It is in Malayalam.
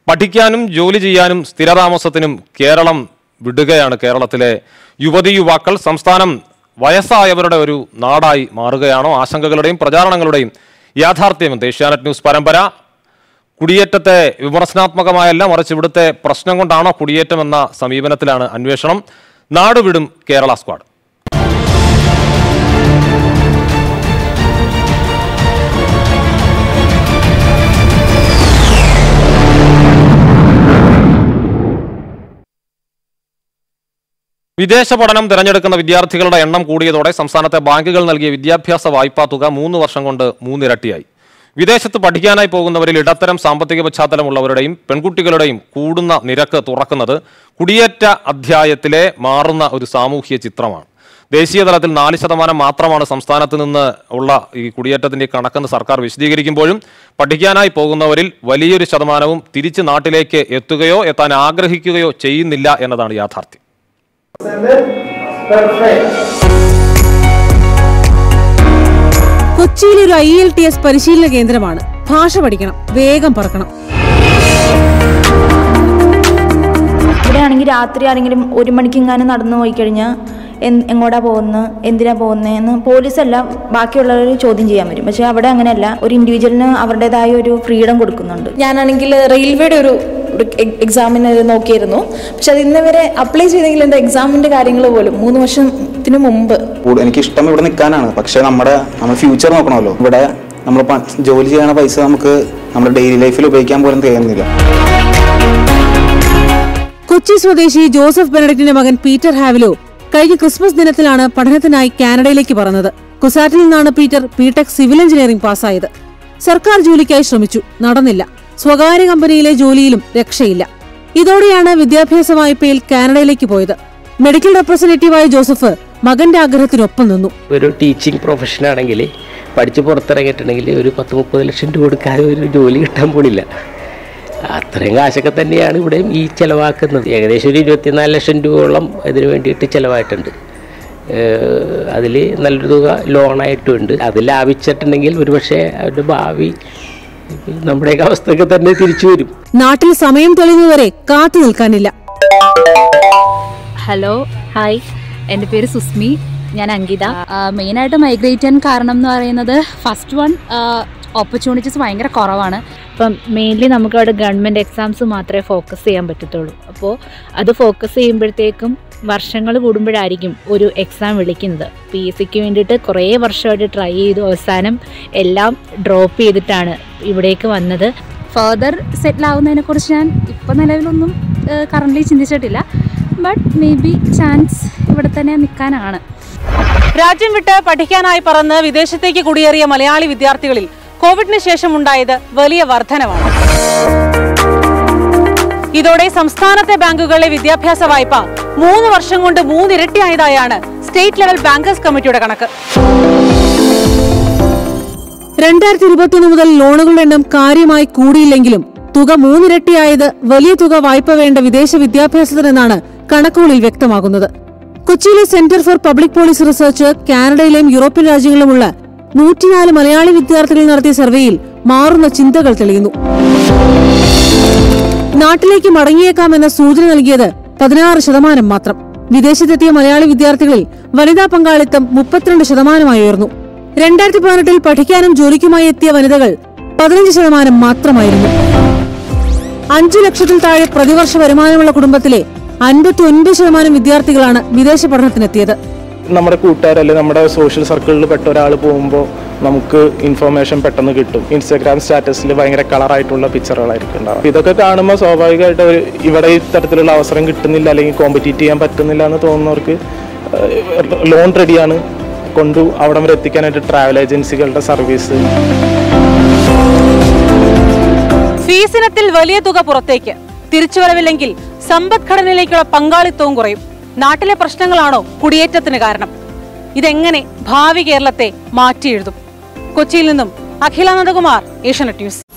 പഠിക്കാനും ജോലി ചെയ്യാനും സ്ഥിരതാമസത്തിനും കേരളം വിടുകയാണ് കേരളത്തിലെ യുവതി യുവാക്കൾ സംസ്ഥാനം വയസ്സായവരുടെ ഒരു നാടായി മാറുകയാണോ ആശങ്കകളുടെയും പ്രചാരണങ്ങളുടെയും യാഥാർത്ഥ്യം ഏഷ്യാനെറ്റ് ന്യൂസ് പരമ്പര കുടിയേറ്റത്തെ വിമർശനാത്മകമായല്ല മറിച്ച് ഇവിടുത്തെ പ്രശ്നം കൊണ്ടാണോ കുടിയേറ്റം എന്ന സമീപനത്തിലാണ് അന്വേഷണം നാടുവിടും കേരള സ്ക്വാഡ് വിദേശ പഠനം തിരഞ്ഞെടുക്കുന്ന വിദ്യാർത്ഥികളുടെ എണ്ണം കൂടിയതോടെ സംസ്ഥാനത്തെ ബാങ്കുകൾ നൽകിയ വിദ്യാഭ്യാസ വായ്പാ തുക മൂന്ന് വർഷം കൊണ്ട് മൂന്നിരട്ടിയായി വിദേശത്ത് പഠിക്കാനായി പോകുന്നവരിൽ ഇടത്തരം സാമ്പത്തിക പശ്ചാത്തലമുള്ളവരുടെയും പെൺകുട്ടികളുടെയും കൂടുന്ന നിരക്ക് തുറക്കുന്നത് കുടിയേറ്റ അധ്യായത്തിലെ മാറുന്ന ഒരു സാമൂഹ്യ ചിത്രമാണ് ദേശീയ തലത്തിൽ നാല് ശതമാനം മാത്രമാണ് സംസ്ഥാനത്ത് നിന്ന് ഉള്ള ഈ കുടിയേറ്റത്തിന്റെ കണക്കെന്ന് സർക്കാർ വിശദീകരിക്കുമ്പോഴും പഠിക്കാനായി പോകുന്നവരിൽ വലിയൊരു ശതമാനവും തിരിച്ച് നാട്ടിലേക്ക് എത്തുകയോ എത്താൻ ആഗ്രഹിക്കുകയോ ചെയ്യുന്നില്ല എന്നതാണ് യാഥാർത്ഥ്യം കൊച്ചിയിൽ ഒരു ഐ എൽ ടി എസ് പരിശീലന കേന്ദ്രമാണ് ഭാഷ പഠിക്കണം വേഗം പറക്കണം ഇവിടെ ആണെങ്കിൽ രാത്രി ആരെങ്കിലും ഒരു മണിക്കെങ്ങാനും നടന്നു പോയി കഴിഞ്ഞാൽ എങ്ങോട്ടാ പോകുന്നത് എന്തിനാ പോകുന്നതെന്ന് പോലീസല്ല ബാക്കിയുള്ളവർ ചോദ്യം ചെയ്യാൻ വരും പക്ഷേ അവിടെ അങ്ങനെയല്ല ഒരു ഇൻഡിവിജ്വലിന് അവരുടേതായ ഒരു ഫ്രീഡം കൊടുക്കുന്നുണ്ട് ഞാനാണെങ്കിൽ റെയിൽവേയുടെ ഒരു ഒരു എ- എക്സാമിന് നോക്കിയിരുന്നു പക്ഷെ അത് ഇന്ന് വരെ അപ്ലൈ ചെയ്തെങ്കിൽ എൻ്റെ എക്സാമിൻ്റെ കാര്യങ്ങൾ പോലും മൂന്ന് വർഷത്തിന് മുമ്പ് കൂടു- എനിക്ക് ഇഷ്ടം ഇവിടെ നിൽക്കാനാണ് പക്ഷെ നമ്മുടെ നമ്മൾ ഫ്യൂച്ചർ നോക്കണമല്ലോ ഇവിടെ നമ്മൾ പ- ജോലി ചെയ്യണ പൈസ നമുക്ക് നമ്മുടെ ഡെയിലി ലൈഫിൽ ഉപയോഗിക്കാൻ പോലും തികയുന്നില്ല കൊച്ചി സ്വദേശി ജോസഫ് ബെനഡിക്റ്റിന്റെ മകൻ പീറ്റർ ഹാവിലോ കഴിഞ്ഞ ക്രിസ്മസ് ദിനത്തിലാണ് പഠനത്തിനായി കാനഡയിലേക്ക് പറന്നത് കുസാറ്റിൽ നിന്നാണ് പീറ്റർ ബിടെക് സിവിൽ എഞ്ചിനീയറിംഗ് പാസ്സായത് സർക്കാർ ജോലിക്കായി ശ്രമിച്ചു നടന്നില്ല സ്വകാര്യ കമ്പനിയിലെ ജോലിയിലും രക്ഷയില്ല ഇതോടെയാണ് വിദ്യാഭ്യാസ വായ്പയിൽ കാനഡയിലേക്ക് പോയത് മെഡിക്കൽ റെപ്രസെന്റേറ്റീവായ ജോസഫ് മകന്റെ ആഗ്രഹത്തിനൊപ്പം നിന്നു ഒരു ടീച്ചിങ് പ്രൊഫഷൻ ആണെങ്കിൽ പഠിച്ച് പുറത്തിറങ്ങിയിട്ടുണ്ടെങ്കിൽ ഒരു പത്ത് മുപ്പത് ലക്ഷം രൂപ കൊടുക്കാതെ ഒരു ജോലി കിട്ടാൻ പോണില്ല അത്രയും കാശൊക്കെ തന്നെയാണ് ഇവിടെയും ഈ ചിലവാക്കുന്നത് ഏകദേശം ഒരു ഇരുപത്തിനാല് ലക്ഷം രൂപയോളം ഇതിന് വേണ്ടിയിട്ട് ചിലവായിട്ടുണ്ട് അതിൽ നല്ലൊരു തുക ലോണായിട്ടും ഉണ്ട് അത് ലാഭിച്ചിട്ടുണ്ടെങ്കിൽ ഒരുപക്ഷെ അവരുടെ ഭാവി നമ്മുടെയൊക്കെ അവസ്ഥയൊക്കെ തന്നെ തിരിച്ചു വരും നാട്ടിൽ സമയം തെളിയുന്നതുവരെ കാത്തു നിൽക്കാനില്ല ഹലോ ഹായ് എൻ്റെ പേര് സുസ്മി ഞാൻ അങ്കിത മെയിനായിട്ട് മൈഗ്രേറ്റ് ചെയ്യാൻ കാരണം എന്ന് പറയുന്നത് ഫസ്റ്റ് വൺ ഓപ്പർച്യൂണിറ്റീസ് ഭയങ്കര കുറവാണ് ഇപ്പം മെയിൻലി നമുക്ക് അവിടെ ഗവൺമെൻറ് എക്സാംസ് മാത്രമേ ഫോക്കസ് ചെയ്യാൻ പറ്റത്തുള്ളൂ അപ്പോൾ അത് ഫോക്കസ് ചെയ്യുമ്പോഴത്തേക്കും വർഷങ്ങൾ കൂടുമ്പോഴായിരിക്കും ഒരു എക്സാം വിളിക്കുന്നത് പി എസ് സിക്ക് വേണ്ടിയിട്ട് കുറേ വർഷമായിട്ട് ട്രൈ ചെയ്തു അവസാനം എല്ലാം ഡ്രോപ്പ് ചെയ്തിട്ടാണ് ഇവിടേക്ക് വന്നത് ഫർദർ സെറ്റിൽ ആവുന്നതിനെക്കുറിച്ച് ഞാൻ ഇപ്പം നിലവിലൊന്നും കറൻ്റ്ലി ചിന്തിച്ചിട്ടില്ല ബട്ട് മേ ബി ചാൻസ് ഇവിടെ തന്നെ നിൽക്കാനാണ് രാജ്യം വിട്ട് പഠിക്കാനായി പറന്ന് വിദേശത്തേക്ക് കുടിയേറിയ മലയാളി വിദ്യാർത്ഥികളിൽ കോവിഡിന് ശേഷം ഉണ്ടായത് വലിയ വർധനവാണ് ഇതോടെ സംസ്ഥാനത്തെ ബാങ്കുകളിലെ വിദ്യാഭ്യാസ വായ്പ മൂന്ന് വർഷം കൊണ്ട് മൂന്നിരട്ടിയായതായാണ് സ്റ്റേറ്റ് ലെവൽ ബാങ്കേഴ്സ് കമ്മിറ്റിയുടെ കണക്ക് രണ്ടായിരത്തി ഇരുപത്തിയൊന്ന് മുതൽ ലോണുകളുടെ എണ്ണം കാര്യമായി കൂടിയില്ലെങ്കിലും തുക മൂന്നിരട്ടിയായത് വലിയ തുക വായ്പ വേണ്ട വിദേശ വിദ്യാഭ്യാസത്തിനെന്നാണ് കണക്കുകളിൽ വ്യക്തമാകുന്നത് കൊച്ചിയിലെ Centre for Public Policy Research കാനഡയിലെയും യൂറോപ്യൻ രാജ്യങ്ങളിലുമുള്ള നൂറ്റിനാല് മലയാളി വിദ്യാർത്ഥികൾ നടത്തിയ സർവേയിൽ മാറുന്ന ചിന്തകൾ തെളിയുന്നു നാട്ടിലേക്ക് മടങ്ങിയേക്കാമെന്ന സൂചന നൽകിയത് പതിനാറ് ശതമാനം മാത്രം വിദേശത്തെത്തിയ മലയാളി വിദ്യാർത്ഥികളിൽ വനിതാ പങ്കാളിത്തം മുപ്പത്തിരണ്ട് ശതമാനമായി ഉയർന്നു രണ്ടായിരത്തി പതിനെട്ടിൽ പഠിക്കാനും ജോലിക്കുമായി എത്തിയ വനിതകൾ പതിനഞ്ച് ശതമാനം മാത്രമായിരുന്നു അഞ്ചു ലക്ഷത്തിൽ താഴെ പ്രതിവർഷ വരുമാനമുള്ള കുടുംബത്തിലെ അൻപത്തി ഒൻപത് ശതമാനം വിദ്യാർത്ഥികളാണ് വിദേശ പഠനത്തിനെത്തിയത് നമ്മുടെ കൂട്ടുകാർ അല്ലെങ്കിൽ നമ്മുടെ സോഷ്യൽ സർക്കിളിൽ പെട്ട ഒരാൾ പോകുമ്പോൾ നമുക്ക് ഇൻഫർമേഷൻ പെട്ടെന്ന് കിട്ടും ഇൻസ്റ്റാഗ്രാം സ്റ്റാറ്റസിൽ ഭയങ്കര കളറായിട്ടുള്ള പിക്ചറുകളായിരിക്കും ഉണ്ടാവും ഇതൊക്കെ കാണുമ്പോൾ സ്വാഭാവികമായിട്ട് ഒരു ഇവിടെ ഇത്തരത്തിലുള്ള അവസരം കിട്ടുന്നില്ല അല്ലെങ്കിൽ കോമ്പറ്റീറ്റ് ചെയ്യാൻ പറ്റുന്നില്ല എന്ന് തോന്നുന്നവർക്ക് ലോൺ റെഡിയാണ് കൊണ്ടു അവിടം വരെ എത്തിക്കാനായിട്ട് ട്രാവൽ ഏജൻസികളുടെ സർവീസ് ഫീസിനത്തിൽ വലിയ തുക പുറത്തേക്ക് തിരിച്ചുവരവില്ലെങ്കിൽ സമ്പദ്ഘടനയിലേക്കുള്ള പങ്കാളിത്തവും കുറയും നാട്ടിലെ പ്രശ്നങ്ങളാണോ കുടിയേറ്റത്തിന് കാരണം ഇതെങ്ങനെ ഭാവി കേരളത്തെ മാറ്റിയെഴുതും കൊച്ചിയിൽ നിന്നും അഖില നന്ദകുമാർ ഏഷ്യനെറ്റ് ന്യൂസ്